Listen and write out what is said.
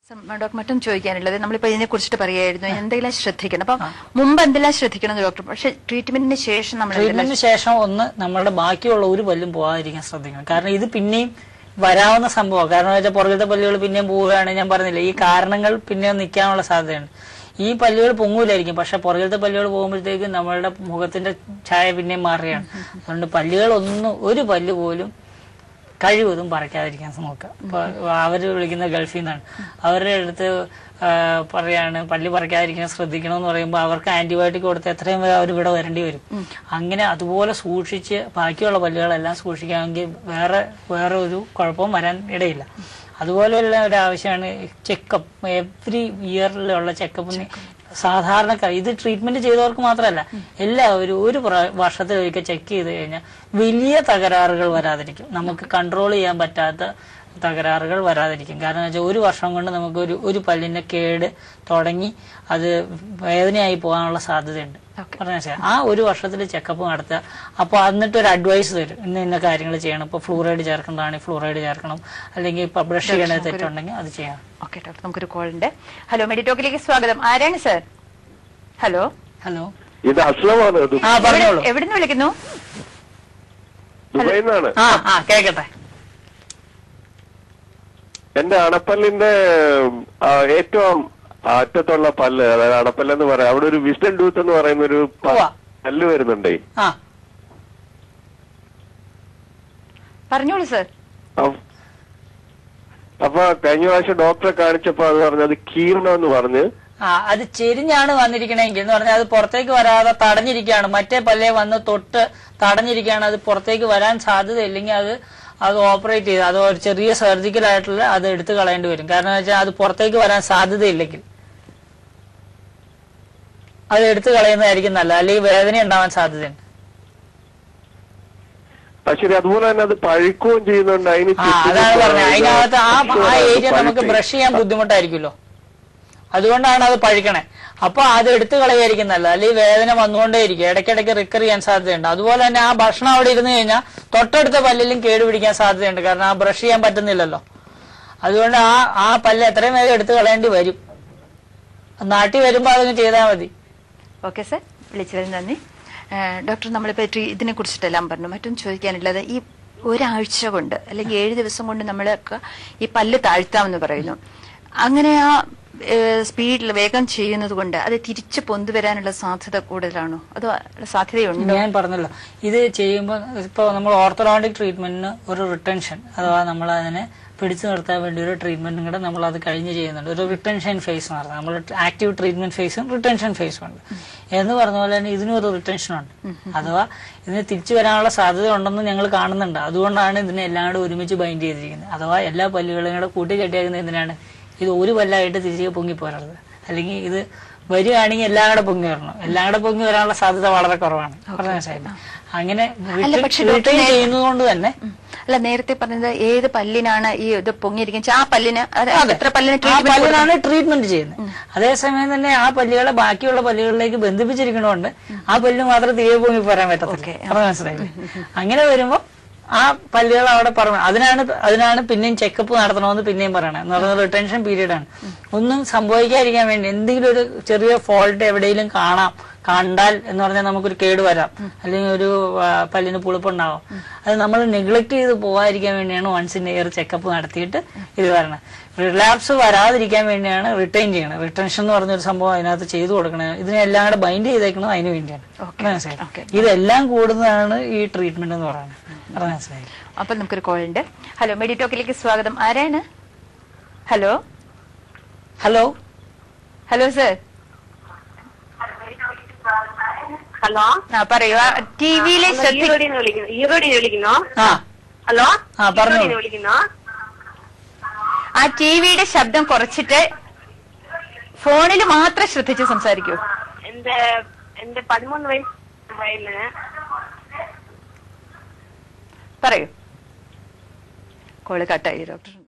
Doctor മറ്റും ചോദിക്കാനുള്ളത് നമ്മളിപ്പോ ഇതിനെ കുറിച്ചിട്ട് പറയായിരുന്നു എന്തെല്ലാം ശ്രദ്ധിക്കണം അപ്പൊ മുമ്പ് എന്തെല്ലാം ശ്രദ്ധിക്കണം എന്ന് ഡോക്ടർ പക്ഷെ ട്രീറ്റ്മെന്റിന് ശേഷം നമ്മൾ എന്തെല്ലാം ട്രീറ്റ്മെന്റിന് ശേഷം ഒന്ന് നമ്മളുടെ ബാക്കിയുള്ള ഒരു പല്ലും പോകാതിരിക്കാൻ ശ്രദ്ധിക്കണം കാരണം ഇത് പിന്നെയും വരാവുന്ന സംഭവം കാരണം വെച്ചാൽ പുറകിലത്തെ പല്ലുകൾ പിന്നെയും പോവുകയാണ് ഞാൻ പറഞ്ഞില്ല ഈ കാരണങ്ങൾ പിന്നെയും നിൽക്കാനുള്ള സാധ്യതയുണ്ട് ഈ പല്ലുകൾ പൊങ്ങൂലായിരിക്കും പക്ഷെ പുറകിലത്തെ പല്ലുകൾ പോകുമ്പോഴത്തേക്ക് നമ്മളുടെ മുഖത്തിന്റെ ഛായ പിന്നെയും മാറുകയാണ് അതുകൊണ്ട് പല്ലുകൾ ഒന്നും ഒരു പല്ല് പോലും കഴിവതും പറിക്കാതിരിക്കാൻ നോക്കുക അപ്പൊ അവര് വിളിക്കുന്ന ഗൾഫിൽ നിന്നാണ് അവരുടെ അടുത്ത് ആ, പറയാണ് പല്ല് പറിക്കാതിരിക്കാൻ ശ്രദ്ധിക്കണം എന്ന് പറയുമ്പോൾ അവർക്ക് ആന്റിബയോട്ടിക് കൊടുത്ത് എത്രയും വേഗം അവർ ഇവിടെ വരേണ്ടി വരും അങ്ങനെ അതുപോലെ സൂക്ഷിച്ച് ബാക്കിയുള്ള പല്ലുകളെല്ലാം സൂക്ഷിക്കാമെങ്കിൽ വേറെ വേറെ ഒരു കുഴപ്പവും വരാൻ ഇടയില്ല അതുപോലെയുള്ള ഒരു ആവശ്യമാണ് ചെക്കപ്പ് എവറി ഇയറിലുള്ള ചെക്കപ്പ് സാധാരണക്കാർ ഇത് ട്രീറ്റ്മെന്റ് ചെയ്തവർക്ക് മാത്രമല്ല എല്ലാവരും ഒരു പ്രാ- വർഷത്തിലൊരിക്കൽ ചെക്ക് ചെയ്ത് കഴിഞ്ഞാൽ വലിയ തകരാറുകൾ വരാതിരിക്കും നമുക്ക് കൺട്രോൾ ചെയ്യാൻ പറ്റാത്ത തകരാറുകൾ വരാതിരിക്കും കാരണം വെച്ചാൽ ഒരു വർഷം കൊണ്ട് നമുക്ക് ഒരു ഒരു പല്ലിന്റെ കേട് തുടങ്ങി അത് വേദനയായി പോകാനുള്ള സാധ്യതയുണ്ട് പറഞ്ഞാൽ മനസ്സിലായോ? ആ ഒരു വർഷത്തിൽ ചെക്കപ്പ് നടത്തുക അപ്പോൾ എന്നിട്ട് ഒരു അഡ്വൈസ് തരും ഇന്ന ഇന്ന കാര്യങ്ങൾ ചെയ്യണം ഇപ്പോൾ ഫ്ലൂറൈഡ് ചേർക്കേണ്ടതാണെങ്കിൽ ഫ്ലൂറൈഡ് ചേർക്കണം അല്ലെങ്കിൽ ഇപ്പൊ ബ്രഷ് ചെയ്യണത് തെറ്റുണ്ടെങ്കിൽ അത് ചെയ്യണം ഓക്കെ ഡോക്ടർ നമുക്കൊരു കോൾ ഉണ്ട് ഹലോ മെഡിറ്റോക്കിലേക്ക് സ്വാഗതം ആരാണ് സർ ഹലോ ഹലോ ഇത് അസ്ലമാണ് ദു- ആ പറഞ്ഞോളൂ എവിടുന്ന് വിളിക്കുന്നു ദുബൈയിൽ നിന്നാണ് ആ ആ കേക്കട്ടെ എന്റെ അണപ്പല്ലിന്റെ ആ, ഏറ്റവും അറ്റത്തുള്ള പല്ല് അതായത് അണപ്പല്ലെന്ന് പറയാം അവിടെ ഒരു വിസ്റ്റൻ ടൂത്ത് എന്ന് പറയുന്ന ഒരു പ- ഉവ്വ. പല്ല് വരുന്നുണ്ടേ ആ പറഞ്ഞോളൂ സർ അപ്പ- അപ്പൊ കഴിഞ്ഞ പ്രാവശ്യം ഡോക്ടറെ കാണിച്ചപ്പോ അത് പറഞ്ഞു അത് കീറണമെന്ന് പറഞ്ഞ് ആ അത് ചെരിഞ്ഞാണ് വന്നിരിക്കണമെങ്കിൽ എന്ന് പറഞ്ഞാൽ അത് പുറത്തേക്ക് വരാതെ തടഞ്ഞിരിക്കുകയാണ് മറ്റേ പല്ലേ വന്ന് തൊട്ട് തടഞ്ഞിരിക്കുകയാണ് അത് പുറത്തേക്ക് വരാൻ സാധ്യതയില്ലെങ്കിൽ അത് അത് ഓപ്പറേറ്റ് ചെയ്ത് അത് ഒരു ചെറിയ സർജിക്കൽ ആയിട്ടുള്ള അത് എടുത്തു കളയേണ്ടി വരും കാരണം വെച്ചാൽ അത് പുറത്തേക്ക് വരാൻ സാധ്യതയില്ലെങ്കിൽ അത് എടുത്തു കളയുന്നതായിരിക്കും നല്ലത് അല്ലെങ്കിൽ വേദന ഉണ്ടാവാൻ സാധ്യതയുണ്ട് ആ ശരി അതുപോലെ തന്നെ അത് പഴുക്കുകയും ചെയ്യുന്നുണ്ട് അതിന് ആ ചുറ്റും അതാണ് പറഞ്ഞത് അതിനകത്ത് ആ ആ അത് ഏരിയ നമുക്ക് പഴുത്തേ. ബ്രഷ് ചെയ്യാൻ ബുദ്ധിമുട്ടായിരിക്കുമല്ലോ അതുകൊണ്ടാണ് അത് പഴുക്കണേ അപ്പൊ അത് എടുത്തു കളയായിരിക്കും നല്ലത് അല്ലെങ്കിൽ വേദന വന്നുകൊണ്ടേയിരിക്കും ഇടയ്ക്കിടയ്ക്ക് റിക്കർ ചെയ്യാൻ സാധ്യതയുണ്ട് അതുപോലെ തന്നെ ആ ഭക്ഷണം അവിടെ ഇരുന്ന് കഴിഞ്ഞാൽ തൊട്ടടുത്ത പല്ലിലും കേട് പിടിക്കാൻ സാധ്യതയുണ്ട് കാരണം ആ ബ്രഷ് ചെയ്യാൻ പറ്റുന്നില്ലല്ലോ അതുകൊണ്ട് ആ ആ പല്ല് എത്രയും വേഗം എടുത്തു കളയേണ്ടി വരും നാട്ടിൽ വരുമ്പോൾ അതങ്ങ് ചെയ്താൽ മതി ഓക്കെ സർ വിളിച്ചതിന് നന്ദി ഏഹ് ഡോക്ടർ നമ്മളിപ്പോ ട്രീ- ഇതിനെ കുറിച്ചിട്ടെല്ലാം പറഞ്ഞു മറ്റും ചോദിക്കാനുള്ളത് ഈ ഒരാഴ്ച കൊണ്ട് അല്ലെങ്കിൽ ഏഴ് ദിവസം കൊണ്ട് നമ്മളൊക്കെ ഈ പല്ല് താഴ്ത്താമെന്ന് പറയുന്നു അങ്ങനെ ആ സ്പീഡിൽ വേഗം ചെയ്യുന്നത് കൊണ്ട് അത് തിരിച്ചു പൊന്തുവരാനുള്ള സാധ്യത കൂടുതലാണോ അതോ സാധ്യതയുണ്ടോ ഞാൻ പറഞ്ഞല്ലോ ഇത് ചെയ്യുമ്പോൾ ഇപ്പോൾ നമ്മൾ ഓർത്തഡോണ്ടിക് ട്രീറ്റ്മെന്റിന് ഒരു റിട്ടൻഷൻ അഥവാ നമ്മൾ അതിനെ പിടിച്ചു നിർത്താൻ വേണ്ടി ഒരു ട്രീറ്റ്മെന്റും കൂടെ നമ്മൾ അത് കഴിഞ്ഞ് ചെയ്യുന്നുണ്ട് ഒരു റിട്ടൻഷൻ ഫേസ് എന്ന് പറഞ്ഞാൽ നമ്മൾ ആക്റ്റീവ് ട്രീറ്റ്മെന്റ് ഫേസും റിട്ടൻഷൻ ഫേസും ഉണ്ട് എന്ന് പറഞ്ഞ പോലെ തന്നെ ഇതിനും ഒരു റിട്ടൻഷൻ ഉണ്ട് അഥവാ ഇതിന് തിരിച്ചു വരാനുള്ള സാധ്യത ഉണ്ടെന്ന് ഞങ്ങൾ കാണുന്നുണ്ട് അതുകൊണ്ടാണ് ഇതിനെ എല്ലാം കൂടെ ഒരുമിച്ച് ബൈൻഡ് ചെയ്തിരിക്കുന്നത് അഥവാ എല്ലാ പല്ലുകളും കൂടെ കൂട്ടി കെട്ടിയാക്കുന്നത് എന്തിനാണ് ഇത് ഒരു പല്ലായിട്ട് തിരികെ പൊങ്ങി പോരരുത് അല്ലെങ്കിൽ ഇത് വരികയാണെങ്കിൽ എല്ലാം കൂടെ പൊങ്ങി വരണം എല്ലാം കൂടെ പൊങ്ങി വരാനുള്ള സാധ്യത വളരെ കുറവാണ് പറഞ്ഞ മനസ്സിലായില്ലേ? അങ്ങനെ അല്ല, പക്ഷെ retain ഡോക്ടർ നേ- ചെയ്യുന്നത് കൊണ്ട് തന്നെ ഉം. അല്ല നേരത്തെ പറഞ്ഞത് ഏത് പല്ലിനാണ് ഈ ഇത് പൊങ്ങിയിരിക്കുന്നത് ആ പല്ലിന് അത് അതെ. എത്ര പല്ലിന് ആ ട്രീറ്റ്മെന്റ് പല്ലിനാണ് ട്രീറ്റ്മെന്റ് ചെയ്യുന്നത് അതേസമയം തന്നെ ആ പല്ലുകളെ ബാക്കിയുള്ള പല്ലുകളിലേക്ക് ബന്ധിപ്പിച്ചിരിക്കണോണ്ട് ആ പല്ലിന് മാത്രം തിരികെ പൊങ്ങി പോരാൻ പറ്റത്തില്ല Okay. പറഞ്ഞ മനസ്സിലായില്ലേ അങ്ങനെ വരുമ്പോ ആ പല്ലുകൾ അവിടെ പറഞ്ഞു അതിനാണ് അതിനാണ് പിന്നെയും ചെക്കപ്പ് നടത്തണമെന്ന് പിന്നെയും പറയണത് എന്ന് പറയുന്നത് റിട്ടൻഷൻ പീരീഡ് ആണ് ഒന്നും സംഭവിക്കാതിരിക്കാൻ വേണ്ടി എന്തെങ്കിലും ഒരു ചെറിയ ഫോൾട്ട് എവിടെയെങ്കിലും കാണാം കണ്ടാൽ എന്ന് പറഞ്ഞാൽ നമുക്കൊരു കേട് വരാം അല്ലെങ്കിൽ ഒരു ആ, പല്ലിന് പുളിപ്പുണ്ടാവും അത് നമ്മൾ നെഗ്ലക്ട് ചെയ്ത് പോകാതിരിക്കാൻ വേണ്ടിയാണ് വൺസ് ഇൻ ഇയർ ചെക്കപ്പ് നടത്തിയിട്ട് ഇത് വരണത് റിലാപ്സ് വരാതിരിക്കാൻ വേണ്ടിയാണ് റിട്ടൈൻ ചെയ്യണത് റിട്ടൻഷൻ എന്ന് പറഞ്ഞൊരു സംഭവം അതിനകത്ത് ചെയ്തു കൊടുക്കണത് ഇതിനെല്ലാം കൂടെ ബൈൻഡ് ചെയ്തേക്കുന്നത് അതിന് വേണ്ടിയാണ് Okay. മനസ്സിലായി Okay. ഇതെല്ലാം കൂടുന്നതാണ് ഈ ട്രീറ്റ്മെന്റ് എന്ന് പറയുന്നത് അത് മനസ്സിലായി അപ്പൊ നമുക്കൊരു കോൾ ഉണ്ട് ഹലോ മെഡിറ്റോക്കിലേക്ക് സ്വാഗതം ആരാണ് hello hello hello sir hello ആ പറയൂ ടി വിയിലെ ശ്രദ്ധ ഈറോഡിന്ന് വിളിക്കുന്നു ഈറോഡിന്ന് വിളിക്കുന്നോ ആ ഹലോ ആ, പറഞ്ഞോളൂ. ഈറോഡിന്ന് വിളിക്കുന്നോ ആ ടി വിയുടെ ശബ്ദം കുറച്ചിട്ട് ഫോണിൽ മാത്രം ശ്രദ്ധിച്ച് സംസാരിക്കൂ എന്റെ എന്റെ പതിമൂന്ന് വയസ്സ് വയലിന് പറയൂ കോള് കട്ടായി ഡോക്ടർ